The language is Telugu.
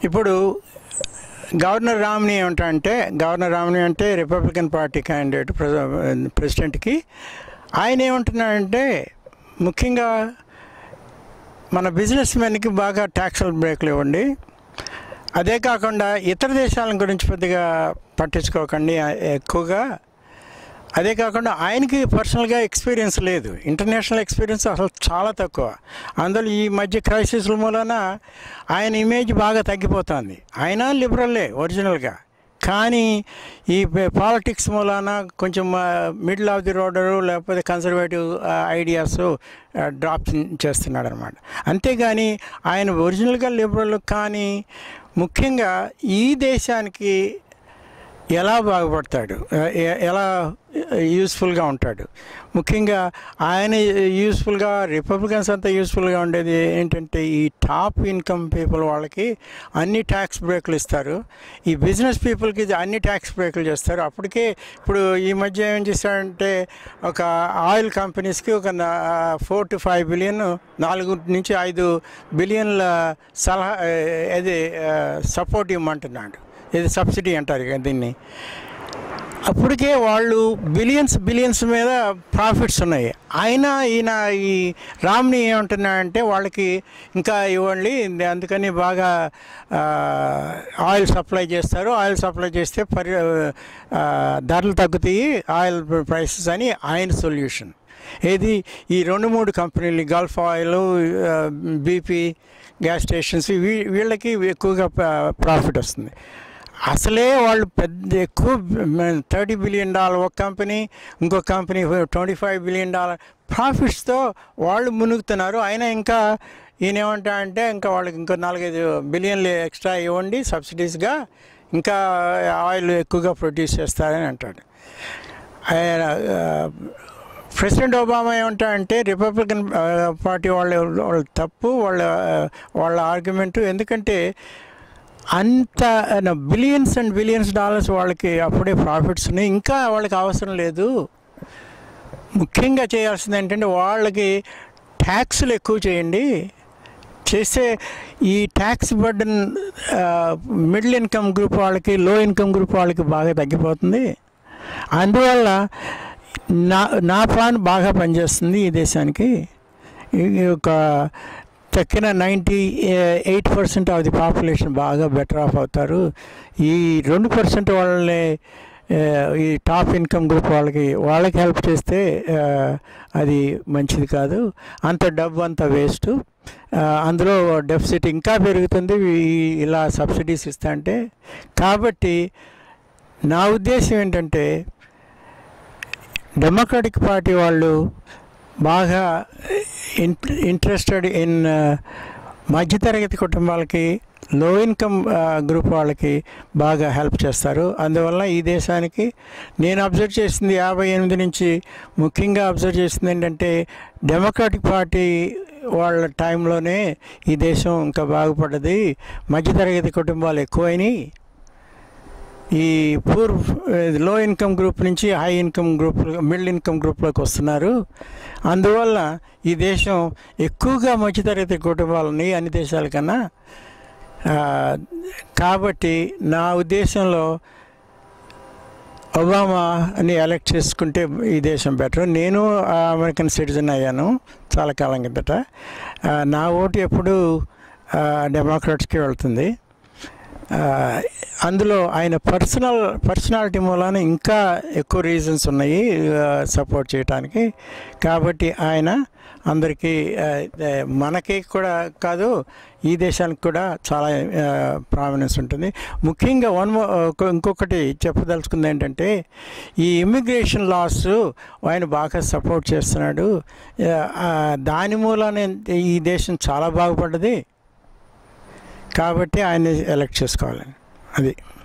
ఇప్పుడు గవర్నర్ రామ్ని ఏమంటారంటే గవర్నర్ రామ్ని అంటే రిపబ్లికన్ పార్టీ క్యాండిడేట్ ప్రెసిడెంట్కి ఆయన ఏమంటున్నాడంటే ముఖ్యంగా మన బిజినెస్ మెన్కి బాగా ట్యాక్సులు బ్రేక్లు ఇవ్వండి అదే కాకుండా ఇతర దేశాల గురించి పెద్దగా పట్టించుకోకండి ఎక్కువగా అదే కాకుండా ఆయనకి పర్సనల్గా ఎక్స్పీరియన్స్ లేదు ఇంటర్నేషనల్ ఎక్స్పీరియన్స్ అసలు చాలా తక్కువ అందులో ఈ మధ్య క్రైసిస్ల మూలన ఆయన ఇమేజ్ బాగా తగ్గిపోతుంది ఆయన లిబరల్లే ఒరిజినల్గా కానీ ఈ పాలిటిక్స్ మూలాన కొంచెం మిడిల్ ఆఫ్ ది రోడరు లేకపోతే కన్సర్వేటివ్ ఐడియాస్ డ్రాప్ చేస్తున్నాడు అనమాట అంతేగాని ఆయన ఒరిజినల్గా లిబరల్ కానీ ముఖ్యంగా ఈ దేశానికి ఎలా బాగుపడతాడు ఎ- ఎలా యూస్ఫుల్గా ఉంటాడు ముఖ్యంగా ఆయన యూస్ఫుల్గా రిపబ్లికన్స్ అంతా యూస్ఫుల్గా ఉండేది ఏంటంటే ఈ టాప్ ఇన్కమ్ పీపుల్ వాళ్ళకి అన్ని ట్యాక్స్ బ్రేకులు ఇస్తారు ఈ బిజినెస్ పీపుల్కి అన్ని ట్యాక్స్ బ్రేకులు చేస్తారు అప్పటికే ఇప్పుడు ఈ మధ్య ఏం చేశాడంటే ఒక ఆయిల్ కంపెనీస్కి ఒక ఫోర్ టు ఫైవ్ బిలియన్ నాలుగు నుంచి ఐదు బిలియన్ల సలహా ఇది సపోర్ట్ ఇవ్వమంటున్నాడు ఇది సబ్సిడీ అంటారు ఇక దీన్ని అప్పటికే వాళ్ళు బిలియన్స్ బిలియన్స్ మీద ప్రాఫిట్స్ ఉన్నాయి అయినా ఈయన ఈ రామ్ని ఏమంటున్నాడంటే వాళ్ళకి ఇంకా ఇవ్వండి అందుకని బాగా ఆ, ఆయిల్ సప్లై చేస్తారు ఆయిల్ సప్లై చేస్తే పరి ఆ, ధరలు తగ్గుతాయి ఆయిల్ ప్రైసెస్ అని ఆయన సొల్యూషన్ ఏది ఈ రెండు మూడు కంపెనీలు Gulf oil BP gas stations వీ- వీళ్ళకి ఎక్కువగా ప్రాఫిట్ వస్తుంది అసలే వాళ్ళు పెద్ద ఎక్కువ థర్టీ బిలియన్ డాలర్ ఒక కంపెనీ ఇంకో company twenty five billion dollar ప్రాఫిట్స్తో వాళ్ళు మునుగుతున్నారు అయినా ఇంకా ఈయన ఏమంటా అంటే ఇంకా వాళ్ళకి ఇంకో నాలుగైదు బిలియన్లు ఎక్స్ట్రా ఇవ్వండి సబ్సిడీస్గా ఇంకా ఆయిల్ ఎక్కువగా ప్రొడ్యూస్ చేస్తారని అంటాడు ఆయన ఆ, ప్రెసిడెంట్ ఒబామా ఏమంటా అంటే రిపబ్లికన్ ఆ, పార్టీ వాళ్ళ వాళ్ళ తప్పు వాళ్ళ వాళ్ళ ఆర్గ్యుమెంటు ఎందుకంటే అంత బిలియన్స్ అండ్ బిలియన్స్ డాలర్స్ వాళ్ళకి అప్పుడే ప్రాఫిట్స్ ఉన్నాయి ఇంకా వాళ్ళకి అవసరం లేదు ముఖ్యంగా చేయాల్సింది ఏంటంటే వాళ్ళకి ట్యాక్సులు ఎక్కువ చేయండి చేస్తే ఈ tax burden middle income group వాళ్ళకి లో ఇన్కమ్ గ్రూప్ వాళ్ళకి బాగా తగ్గిపోతుంది అందువల్ల నా నా ప్లాన్ బాగా పనిచేస్తుంది ఈ దేశానికి ఈ ఒక తక్కిన ninety eight percent of the population బాగా బెటర్ ఆఫ్ అవుతారు ఈ రెండు పర్సెంట్ వాళ్ళని ఆ, ఈ టాప్ ఇన్కమ్ గ్రూప్ వాళ్ళకి వాళ్ళకి హెల్ప్ చేస్తే ఆ, అది మంచిది కాదు అంత డబ్బు అంత వేస్ట్ అందులో డెఫిసిట్ ఇంకా పెరుగుతుంది ఈ- ఇలా సబ్సిడీస్ ఇస్తా అంటే కాబట్టి నా ఉద్దేశం ఏంటంటే డెమోక్రటిక్ పార్టీ వాళ్ళు బాగా ఇంట్రెస్టెడ్ ఇన్ మధ్యతరగతి కుటుంబాలకి లో ఇన్కమ్ గ్రూప్ వాళ్ళకి బాగా హెల్ప్ చేస్తారు అందువల్ల ఈ దేశానికి నేను అబ్జర్వ్ చేసింది యాభై ఎనిమిది నుంచి ముఖ్యంగా అబ్జర్వ్ చేసింది ఏంటంటే డెమోక్రాటిక్ పార్టీ వాళ్ళ టైంలోనే ఈ దేశం ఇంకా బాగుపడ్డది మధ్యతరగతి కుటుంబాలు ఎక్కువైనాయి ఈ పూర్ లో ఇన్కమ్ గ్రూప్ నుంచి high income group middle income గ్రూప్లోకి వస్తున్నారు అందువల్ల ఈ దేశం ఎక్కువగా మధ్యతరగతి కుటుంబాలని అన్ని దేశాల కన్నా ఆ, కాబట్టి నా ఉద్దేశంలో ఒబామాని ఎలక్ట్ చేసుకుంటే ఈ దేశం బెటర్ నేను ఆ, అమెరికన్ సిటిజన్ అయ్యాను చాలా కాలం కిందట ఆ, నా ఓటు ఎప్పుడు ఆ, డెమోక్రాట్స్కి వెళ్తుంది ఆ, అందులో ఆయన పర్సనల్ పర్సనాలిటీ మూలాన ఇంకా ఎక్కువ రీజన్స్ ఉన్నాయి సపోర్ట్ చేయడానికి కాబట్టి ఆయన అందరికీ ఆ, ఆ, మనకి కూడా కాదు ఈ దేశానికి కూడా చాలా ప్రామినెన్స్ ఉంటుంది ముఖ్యంగా వన్ మో- ఒక- ఇంకొకటి చెప్పదలుచుకుంది ఏంటంటే ఈ ఇమ్మిగ్రేషన్ లాస్ ఆయన బాగా సపోర్ట్ చేస్తున్నాడు ఆ, ఆ, దాని మూలాన ఈ దేశం చాలా బాగుపడ్డది కాబట్టి ఆయన ఎలక్ట్ చేసుకోవాలని అది